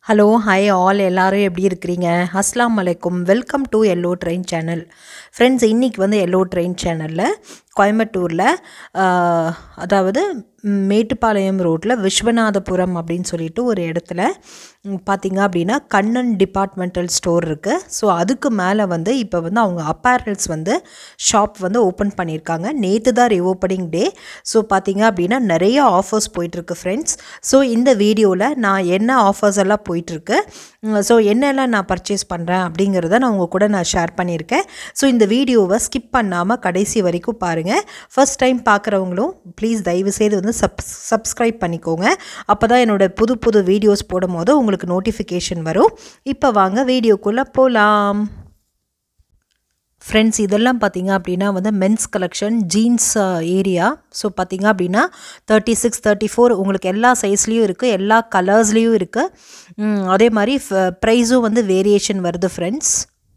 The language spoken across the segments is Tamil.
ஹலோ ஹாய் ஆல் எல்லாரும் எப்படி இருக்கிறீங்க அஸ்லாம் வலைக்கும் welcome to yellow train channel friends இன்றைக்கி வந்து எல்லோ ட்ரெயின் சேனலில் கோயம்புத்தூரில் ஆஹ், அதாவது ம், மேட்டுப்பாளையம் ரோட்டில் விஸ்வநாதபுரம் அப்படின்னு சொல்லிட்டு ஒரு இடத்துல ம், பார்த்தீங்க அப்படின்னா கண்ணன் டிபார்ட்மெண்டல் ஸ்டோர் இருக்குது ஸோ அதுக்கு மேலே வந்து இப்போ வந்து அவங்க அப்பேரல்ஸ் வந்து ஷாப் வந்து ஓப்பன் பண்ணியிருக்காங்க நேற்று தான் ரீஓப்பனிங் டே ஸோ பார்த்தீங்க அப்படின்னா நிறைய ஆஃபர்ஸ் போயிட்டுருக்கு ஃப்ரெண்ட்ஸ் ஸோ இந்த வீடியோவில் நான் என்ன ஆஃபர்ஸ் எல்லாம் போயிட்டுருக்கு ஸோ என்னெல்லாம் நான் பர்ச்சேஸ் பண்ணுறேன் அப்படிங்கிறத நான் உங்கள் கூட நான் ஷேர் பண்ணியிருக்கேன் ஸோ இந்த வீடியோவை ஸ்கிப் பண்ணாமல் கடைசி வரைக்கும் பாருங்கள் ஃபர்ஸ்ட் டைம் பார்க்குறவங்களும் ப்ளீஸ் தயவு செய்து வந்து சப் சப்ஸ்கிரைப் பண்ணிக்கோங்க அப்போ தான் என்னோட புது புது வீடியோஸ் போடும்போது உங்களுக்கு நோட்டிஃபிகேஷன் வரும் இப்போ வாங்க வீடியோக்குள்ளே போகலாம் ஃப்ரெண்ட்ஸ் இதெல்லாம் பார்த்தீங்க அப்படின்னா வந்து men's collection jeans area so பார்த்தீங்க அப்படின்னா தேர்ட்டி சிக்ஸ் தேர்ட்டி ஃபோர் உங்களுக்கு எல்லா சைஸ்லேயும் இருக்குது எல்லா கலர்ஸ்லேயும் இருக்குது அதே மாதிரி ப்ரைஸும் வந்து வேரியேஷன் வருது ஃப்ரெண்ட்ஸ்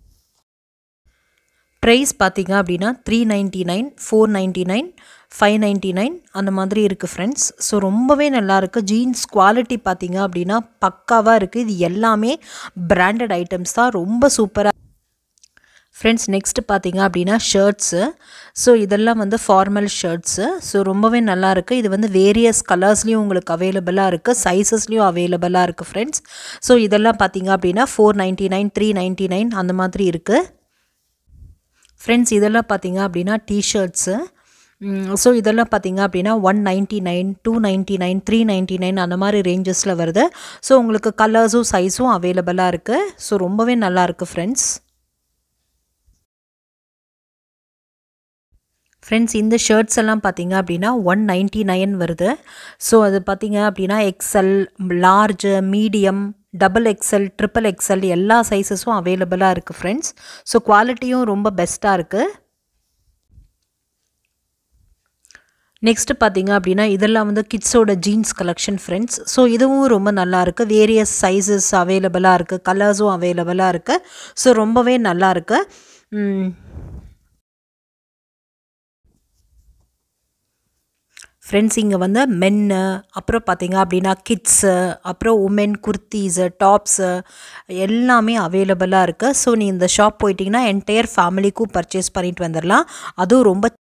ப்ரைஸ் பார்த்தீங்க அப்படின்னா three ninety nine four ninety nine five ninety nine அந்த மாதிரி இருக்குது ஃப்ரெண்ட்ஸ் ஸோ ரொம்பவே நல்லா இருக்குது ஜீன்ஸ் குவாலிட்டி பார்த்தீங்க அப்படின்னா பக்காவாக இருக்குது இது எல்லாமே பிராண்டட் ஐட்டம்ஸ் தான் ரொம்ப சூப்பராக ஃப்ரெண்ட்ஸ் நெக்ஸ்ட்டு பார்த்தீங்க அப்படின்னா ஷர்ட்ஸு ஸோ இதெல்லாம் வந்து ஃபார்மல் ஷர்ட்ஸு ஸோ ரொம்பவே நல்லா இருக்குது இது வந்து வேரியஸ் கலர்ஸ்லேயும் உங்களுக்கு அவைலபிளாக இருக்குது சைஸஸ்லேயும் அவைலபிளாக இருக்குது ஃப்ரெண்ட்ஸ் ஸோ இதெல்லாம் பார்த்தீங்க அப்படின்னா four ninety nine three ninety nine அந்த மாதிரி இருக்குது ஃப்ரெண்ட்ஸ் இதெல்லாம் பார்த்தீங்க அப்படின்னா டிஷர்ட்ஸு ஸோ இதெல்லாம் பார்த்தீங்க அப்படின்னா one ninety nine two ninety nine three ninety nine அந்த மாதிரி ரேஞ்சஸில் வருது ஸோ உங்களுக்கு கலர்ஸும் சைஸும் அவைலபிளாக இருக்குது ஸோ ரொம்பவே நல்லா இருக்குது ஃப்ரெண்ட்ஸ் ஃப்ரெண்ட்ஸ் இந்த ஷர்ட்ஸ் எல்லாம் பார்த்தீங்க அப்படின்னா ஒன் நைன்ட்டி நைன் வருது ஸோ அது பார்த்தீங்க அப்படின்னா XL large medium double XL triple XL எல்லா சைஸஸும் அவைலபிளாக இருக்குது ஃப்ரெண்ட்ஸ் ஸோ குவாலிட்டியும் ரொம்ப பெஸ்ட்டாக இருக்குது நெக்ஸ்ட்டு பார்த்தீங்க அப்படின்னா இதெல்லாம் வந்து கிட்ஸோட ஜீன்ஸ் கலெக்ஷன் ஃப்ரெண்ட்ஸ் ஸோ இதுவும் ரொம்ப நல்லா இருக்குது வேரியஸ் சைஸஸ் அவைலபிளாக இருக்குது கலர்ஸும் அவைலபிளாக இருக்குது ஸோ ரொம்பவே நல்லா இருக்குது ஃப்ரெண்ட்ஸ் இங்கே வந்து மென்னு அப்புறம் பார்த்தீங்க அப்படின்னா கிட்ஸு அப்புறம் உமன் குர்த்தீஸு டாப்ஸு எல்லாமே அவைலபிளாக இருக்குது ஸோ நீ இந்த ஷாப் போயிட்டீங்கன்னா என்டையர் ஃபேமிலிக்கும் பர்ச்சேஸ் பண்ணிட்டு வந்துடலாம் அதுவும் ரொம்ப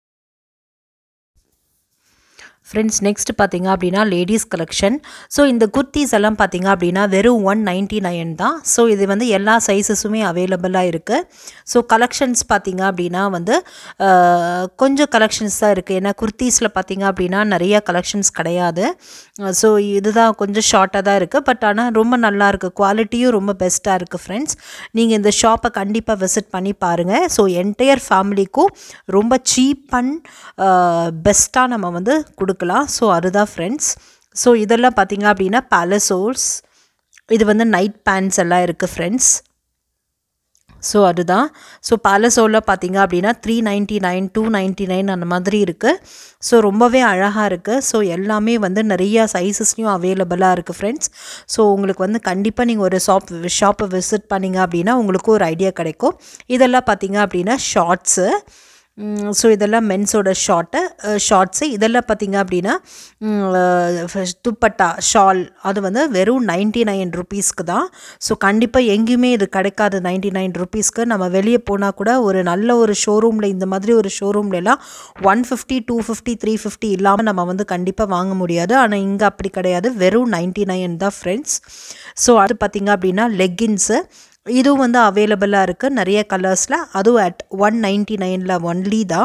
ஃப்ரெண்ட்ஸ் நெக்ஸ்ட் பார்த்தீங்க அப்படின்னா லேடிஸ் கலெக்ஷன் ஸோ இந்த குர்த்திஸ் எல்லாம் பார்த்தீங்க அப்படின்னா வெறும் ஒன் நைன்ட்டி நைன் தான் ஸோ இது வந்து எல்லா சைஸஸுமே அவைலபிளாக இருக்குது ஸோ கலெக்ஷன்ஸ் பார்த்தீங்க அப்படின்னா வந்து அஹ், கொஞ்சம் கலெக்ஷன்ஸ் தான் இருக்குது ஏன்னா குர்த்தீஸில் பார்த்தீங்க அப்படின்னா நிறைய கலெக்ஷன்ஸ் கிடையாது ஸோ இதுதான் கொஞ்சம் ஷார்ட்டாக தான் இருக்குது பட் ஆனால் ரொம்ப நல்லா இருக்குது குவாலிட்டியும் ரொம்ப பெஸ்ட்டாக இருக்குது ஃப்ரெண்ட்ஸ் நீங்கள் இந்த ஷாப்பை கண்டிப்பாக விசிட் பண்ணி பாருங்கள் ஸோ என்டையர் ஃபேமிலிக்கும் ரொம்ப சீப் அண்ட் பெஸ்ட்டாக நம்ம வந்து கொடுக்கலாம் ஸோ அதுதான் ஃப்ரெண்ட்ஸ் ஸோ இதெல்லாம் பார்த்தீங்க அப்படின்னா பேலசோல்ஸ் இது வந்து நைட் பேண்ட்ஸ் எல்லாம் இருக்குது ஃப்ரெண்ட்ஸ் ஸோ அதுதான் ஸோ பேலசோவில் பார்த்தீங்க அப்படின்னா three ninety nine two ninety nine அந்த மாதிரி இருக்குது ஸோ ரொம்பவே அழகாக இருக்குது ஸோ எல்லாமே வந்து நிறையா சைஸஸ்லையும் அவைலபிளாக இருக்குது ஃப்ரெண்ட்ஸ் ஸோ உங்களுக்கு வந்து கண்டிப்பாக நீங்கள் ஒரு ஷாப் ஷாப்பை விசிட் பண்ணீங்க அப்படின்னா உங்களுக்கு ஒரு ஐடியா கிடைக்கும் இதெல்லாம் பார்த்தீங்க அப்படின்னா ஷார்ட்ஸு ஸோ இதெல்லாம் மென்ஸோட ஷார்ட்டு ஷார்ட்ஸு இதெல்லாம் பார்த்தீங்க அப்படின்னா ம், அஹ், துப்பட்டா ஷால் அது வந்து வெறும் நைன்ட்டி நைன் ருபீஸ்க்கு தான் ஸோ கண்டிப்பாக எங்கேயுமே இது கிடைக்காது நைன்ட்டி நைன் ருபீஸ்க்கு நம்ம வெளியே போனால் கூட ஒரு நல்ல ஒரு ஷோரூமில் இந்த மாதிரி ஒரு ஷோரூம்லலாம் one fifty two fifty three fifty இல்லாமல் நம்ம வந்து கண்டிப்பாக வாங்க முடியாது ஆனால் இங்கே அப்படி கிடையாது வெறும் நைன்ட்டி நைன் தான் ஃப்ரெண்ட்ஸ் ஸோ அது பார்த்தீங்க அப்படின்னா லெக்கின்ஸு இதுவும் வந்து அவைலபிளாக இருக்குது நிறைய கலர்ஸில் அதுவும் அட் ஒன் நைன்ட்டி நைனில் ஒன்லி தான்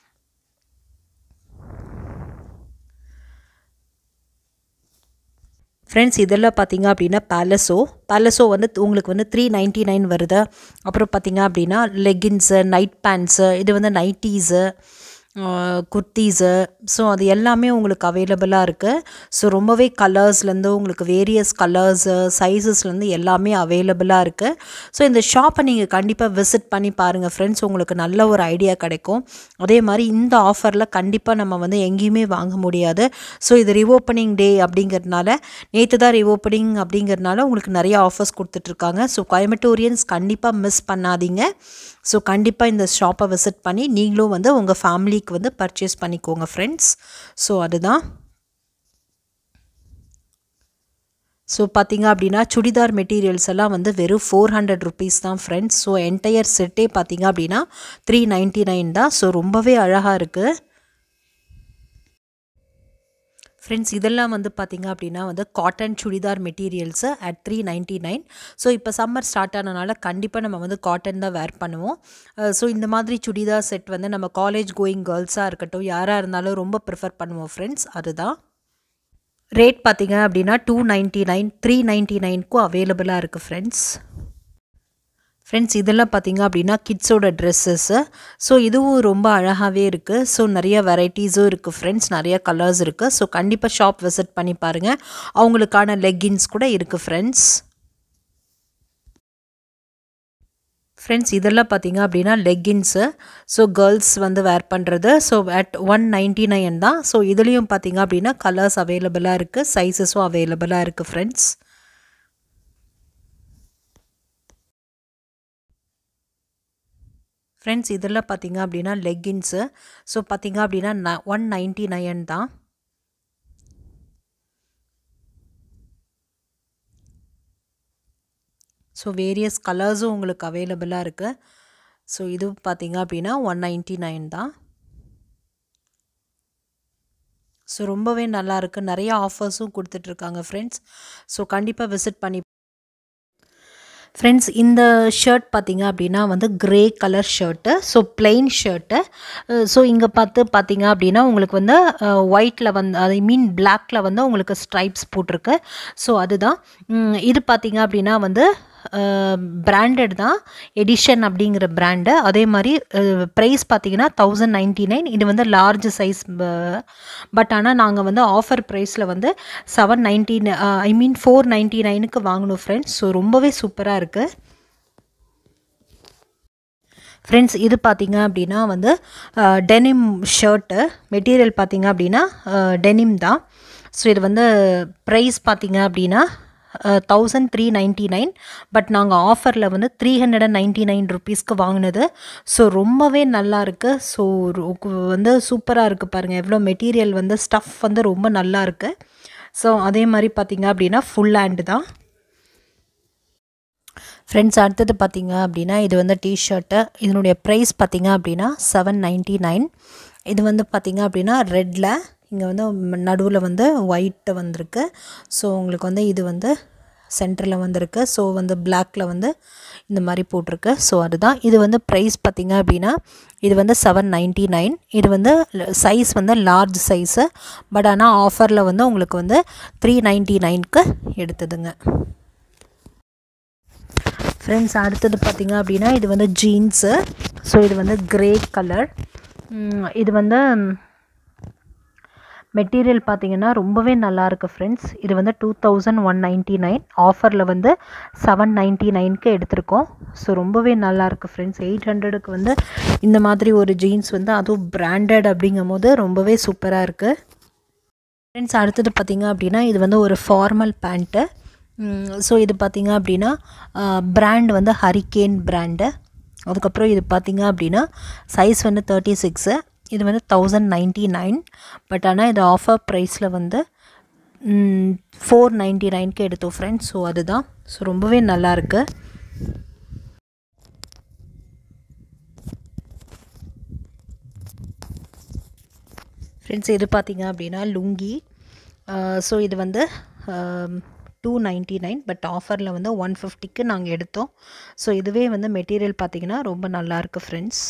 ஃப்ரெண்ட்ஸ் இதெல்லாம் பார்த்தீங்க அப்படின்னா பேலஸோ பேலஸோ வந்து உங்களுக்கு வந்து த்ரீ நைன்ட்டி நைன் வருது அப்புறம் பார்த்தீங்க அப்படின்னா லெகின்ஸு நைட் பேண்ட்ஸு இது வந்து நைட்டீஸு குர்த்தீஸு ஸோ அது எல்லாமே உங்களுக்கு அவைலபிளாக இருக்குது ஸோ ரொம்பவே கலர்ஸ்லேருந்து உங்களுக்கு வேரியஸ் கலர்ஸு சைஸஸ்லேருந்து எல்லாமே அவைலபிளாக இருக்குது ஸோ இந்த ஷாப்பை நீங்கள் கண்டிப்பாக விசிட் பண்ணி பாருங்கள் ஃப்ரெண்ட்ஸ் உங்களுக்கு நல்ல ஒரு ஐடியா கிடைக்கும் அதே மாதிரி இந்த ஆஃபரில் கண்டிப்பாக நம்ம வந்து எங்கேயுமே வாங்க முடியாது ஸோ இது ரிவோப்பனிங் டே அப்படிங்கிறதுனால நேற்று தான் ரிவோப்பனிங் அப்படிங்கிறதுனால உங்களுக்கு நிறைய ஆஃபர்ஸ் கொடுத்துட்ருக்காங்க ஸோ கோயம்புத்தூரியன்ஸ் கண்டிப்பாக மிஸ் பண்ணாதீங்க ஸோ கண்டிப்பாக இந்த ஷாப்பை விசிட் பண்ணி நீங்களும் வந்து உங்கள் ஃபேமிலிக்கு வந்து பர்ச்சேஸ் பண்ணிக்கோங்க ஃப்ரெண்ட்ஸ் ஸோ அதுதான் ஸோ பார்த்தீங்க அப்படின்னா சுடிதார் மெட்டீரியல்ஸ் எல்லாம் வந்து வெறும் ஃபோர் ஹண்ட்ரட் ருபீஸ் தான் ஃப்ரெண்ட்ஸ் ஸோ என்டையர் செட்டே பார்த்தீங்க அப்படின்னா த்ரீ நைன்ட்டி நைன் தான் ஸோ ரொம்பவே அழகாக இருக்குது ஃப்ரெண்ட்ஸ் இதெல்லாம் வந்து பார்த்திங்க அப்படின்னா வந்து cotton churidar materials at three ninety nine so இப்போ சம்மர் ஸ்டார்ட் ஆனனால கண்டிப்பாக நம்ம வந்து காட்டன் தான் வேர் பண்ணுவோம் ஸோ இந்த மாதிரி சுடிதார் செட் வந்து நம்ம காலேஜ் கோயிங் கேர்ள்ஸாக இருக்கட்டும் யாராக இருந்தாலும் ரொம்ப ப்ரிஃபர் பண்ணுவோம் ஃப்ரெண்ட்ஸ் அதுதான் ரேட் பார்த்தீங்க அப்படின்னா two ninety nine three ninety நைனுக்கும் அவைலபிளாக இருக்குது ஃப்ரெண்ட்ஸ் ஃப்ரெண்ட்ஸ் இதெல்லாம் பார்த்தீங்க அப்படின்னா கிட்ஸோட ட்ரெஸ்ஸஸ்ஸு ஸோ இதுவும் ரொம்ப அழகாகவே இருக்குது ஸோ நிறைய வெரைட்டிஸும் இருக்குது ஃப்ரெண்ட்ஸ் நிறைய கலர்ஸ் இருக்குது ஸோ கண்டிப்பாக ஷாப் விசிட் பண்ணி பாருங்கள் அவங்களுக்கான லெக்கின்ஸ் கூட இருக்குது ஃப்ரெண்ட்ஸ் ஃப்ரெண்ட்ஸ் இதெல்லாம் பார்த்தீங்க அப்படின்னா லெக்கின்ஸு ஸோ கேர்ள்ஸ் வந்து வேர் பண்ணுறது so at one ninety nine தான் ஸோ இதுலேயும் பார்த்தீங்க அப்படின்னா கலர்ஸ் அவைலபிளாக இருக்குது சைஸஸும் அவைலபிளாக இருக்குது ஃப்ரெண்ட்ஸ் ஃப்ரெண்ட்ஸ் இதெல்லாம் பார்த்தீங்க அப்படின்னா லெக்கின்ஸு ஸோ பார்த்தீங்க அப்படின்னா ந ஒன் நைன்ட்டி நைன் தான் ஸோ வேரியஸ் கலர்ஸும் உங்களுக்கு அவைலபிளாக இருக்குது ஸோ இது பார்த்தீங்க அப்படின்னா ஒன் நைன்ட்டி நைன் தான் ஸோ ரொம்பவே நல்லாயிருக்கு நிறைய ஆஃபர்ஸும் கொடுத்துட்ருக்காங்க ஃப்ரெண்ட்ஸ் ஸோ கண்டிப்பாக விசிட் பண்ணி ஃப்ரெண்ட்ஸ் இந்த ஷர்ட் பார்த்தீங்க அப்படின்னா வந்து grey colour shirt so plain shirt so இங்கே பார்த்து பார்த்தீங்க அப்படின்னா உங்களுக்கு வந்து ஒயிட்டில் வந்து ஐ மீன் பிளாக்கில் வந்து உங்களுக்கு ஸ்ட்ரைப்ஸ் போட்டிருக்கு ஸோ அதுதான் இது பார்த்தீங்க அப்படின்னா வந்து பிராண்டட் தான் எடிஷன் அப்படிங்கிற பிராண்டு அதே மாதிரி ப்ரைஸ் பார்த்தீங்கன்னா தௌசண்ட் நைன்ட்டி நைன் இது வந்து லார்ஜ் சைஸ் பட் ஆனால் நாங்கள் வந்து ஆஃபர் ப்ரைஸில் வந்து seven ninety I mean four ninety நைனுக்கு வாங்கணும் ஃப்ரெண்ட்ஸ் ஸோ ரொம்பவே சூப்பராக இருக்குது ஃப்ரெண்ட்ஸ் இது பார்த்தீங்க அப்படின்னா வந்து டெனிம் ஷர்ட்டு மெட்டீரியல் பார்த்தீங்க அப்படின்னா டெனிம் தான் ஸோ இது வந்து ப்ரைஸ் பார்த்தீங்க அப்படின்னா thousand three ninety nine but நாங்கள் ஆஃபரில் வந்து three hundred and ninety nine ருபீஸ்க்கு வாங்கினது ஸோ ரொம்பவே நல்லா இருக்குது ஸோ வந்து சூப்பராக இருக்குது பாருங்கள் எவ்வளோ மெட்டீரியல் வந்து ஸ்டஃப் வந்து ரொம்ப நல்லா இருக்குது ஸோ அதே மாதிரி பார்த்திங்க அப்படின்னா ஃபுல் ஹேண்டு தான் ஃப்ரெண்ட்ஸ் அடுத்தது பார்த்தீங்க அப்படின்னா இது வந்து டிஷர்ட்டு இதனுடைய ப்ரைஸ் பார்த்தீங்க அப்படின்னா செவன் நைன்ட்டி நைன் இது வந்து பார்த்திங்க அப்படின்னா ரெட்டில் இங்கே வந்து நடுவில் வந்து ஒயிட்டு வந்திருக்கு ஸோ உங்களுக்கு வந்து இது வந்து சென்டரில் வந்திருக்கு ஸோ வந்து பிளாக்கில் வந்து இந்த மாதிரி போட்டிருக்கு ஸோ அதுதான் இது வந்து ப்ரைஸ் பார்த்திங்க அப்படின்னா இது வந்து செவன் நைன்ட்டி நைன் இது வந்து சைஸ் வந்து லார்ஜ் சைஸு பட் ஆனால் ஆஃபரில் வந்து உங்களுக்கு வந்து த்ரீ நைன்ட்டி நைனுக்கு எடுத்ததுங்க ஃப்ரெண்ட்ஸ் அடுத்தது பார்த்திங்க அப்படின்னா இது வந்து ஜீன்ஸு ஸோ இது வந்து க்ரே கலர் இது வந்து மெட்டீரியல் பார்த்தீங்கன்னா ரொம்பவே நல்லாயிருக்கு ஃப்ரெண்ட்ஸ் இது வந்து two thousand one ninety nine ஆஃபரில் வந்து செவன் நைன்ட்டி நைனுக்கு எடுத்திருக்கோம் ஸோ ரொம்பவே நல்லாயிருக்கு ஃப்ரெண்ட்ஸ் எயிட் ஹண்ட்ரடுக்கு வந்து இந்த மாதிரி ஒரு ஜீன்ஸ் வந்து அதுவும் பிராண்டட் அப்படிங்கும் போது ரொம்பவே சூப்பராக இருக்குது ஃப்ரெண்ட்ஸ் அடுத்தது பார்த்திங்க அப்படின்னா இது வந்து ஒரு ஃபார்மல் பேண்ட்டு ஸோ இது பார்த்திங்க அப்படின்னா பிராண்ட் வந்து ஹரிகேன் பிராண்டு அதுக்கப்புறம் இது பார்த்திங்க அப்படின்னா சைஸ் வந்து தேர்ட்டி சிக்ஸு இது வந்து தௌசண்ட் நைன்ட்டி நைன் பட் ஆனால் இது ஆஃபர் ப்ரைஸில் வந்து ஃபோர் நைன்ட்டி நைனுக்கு எடுத்தோம் ஃப்ரெண்ட்ஸ் ஸோ அதுதான் ஸோ ரொம்பவே நல்லாயிருக்கு ஃப்ரெண்ட்ஸ் இது பார்த்திங்க அப்படின்னா லுங்கி ஸோ இது வந்து டூ நைன்ட்டி நைன் பட் ஆஃபரில் வந்து ஒன் ஃபிஃப்டிக்கு நாங்கள் எடுத்தோம் ஸோ இதுவே வந்து மெட்டீரியல் பார்த்திங்கன்னா ரொம்ப நல்லாயிருக்கு ஃப்ரெண்ட்ஸ்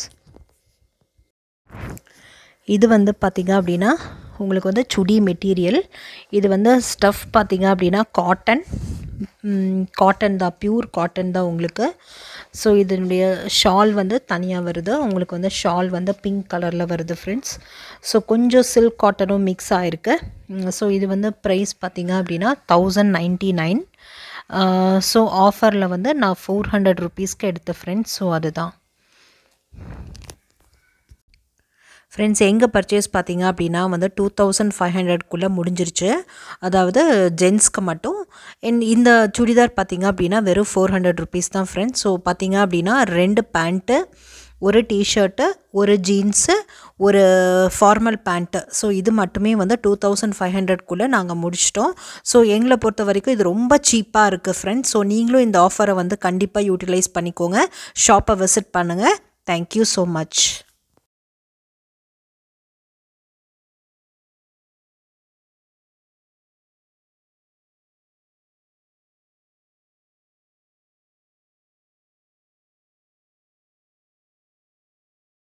இது வந்து பார்த்திங்க அப்படின்னா உங்களுக்கு வந்து சுடி மெட்டீரியல் இது வந்து ஸ்டஃப் பார்த்திங்க அப்படின்னா காட்டன் காட்டன் தான் ப்யூர் காட்டன் தான் உங்களுக்கு ஸோ இதனுடைய ஷால் வந்து தனியாக வருது உங்களுக்கு வந்து ஷால் வந்து பிங்க் கலரில் வருது ஃப்ரெண்ட்ஸ் ஸோ கொஞ்சம் சில்க் காட்டனும் மிக்ஸ் ஆகிருக்கு ஸோ இது வந்து ப்ரைஸ் பார்த்திங்க அப்படின்னா தௌசண்ட் நைன்ட்டி நைன் ஸோ ஆஃபரில் வந்து நான் ஃபோர் ஹண்ட்ரட் ருபீஸ்க்கு எடுத்தேன் ஃப்ரெண்ட்ஸ் ஸோ அதுதான் ஃப்ரெண்ட்ஸ் எங்கே பர்ச்சேஸ் பார்த்தீங்க அப்படின்னா வந்து டூ தௌசண்ட் ஃபைவ் ஹண்ட்ரட்குள்ளே முடிஞ்சிருச்சு அதாவது ஜென்ஸ்க்கு மட்டும் இந்த சுடிதார் பார்த்தீங்க அப்படின்னா வெறும் ஃபோர் ஹண்ட்ரட் ருபீஸ் தான் ஃப்ரெண்ட்ஸ் ஸோ பார்த்தீங்க அப்படின்னா ரெண்டு பேண்ட்டு ஒரு டிஷர்ட்டு ஒரு ஜீன்ஸு ஒரு ஃபார்மல் பேண்ட்டு ஸோ இது மட்டுமே வந்து டூ தௌசண்ட் ஃபைவ் ஹண்ட்ரட்குள்ளே நாங்கள் முடிச்சிட்டோம் ஸோ எங்களை பொறுத்த வரைக்கும் இது ரொம்ப சீப்பாக இருக்குது ஃப்ரெண்ட்ஸ் ஸோ நீங்களும் இந்த ஆஃபரை வந்து கண்டிப்பாக யூட்டிலைஸ் பண்ணிக்கோங்க ஷாப்பை விசிட் பண்ணுங்கள் தேங்க்யூ ஸோ மச்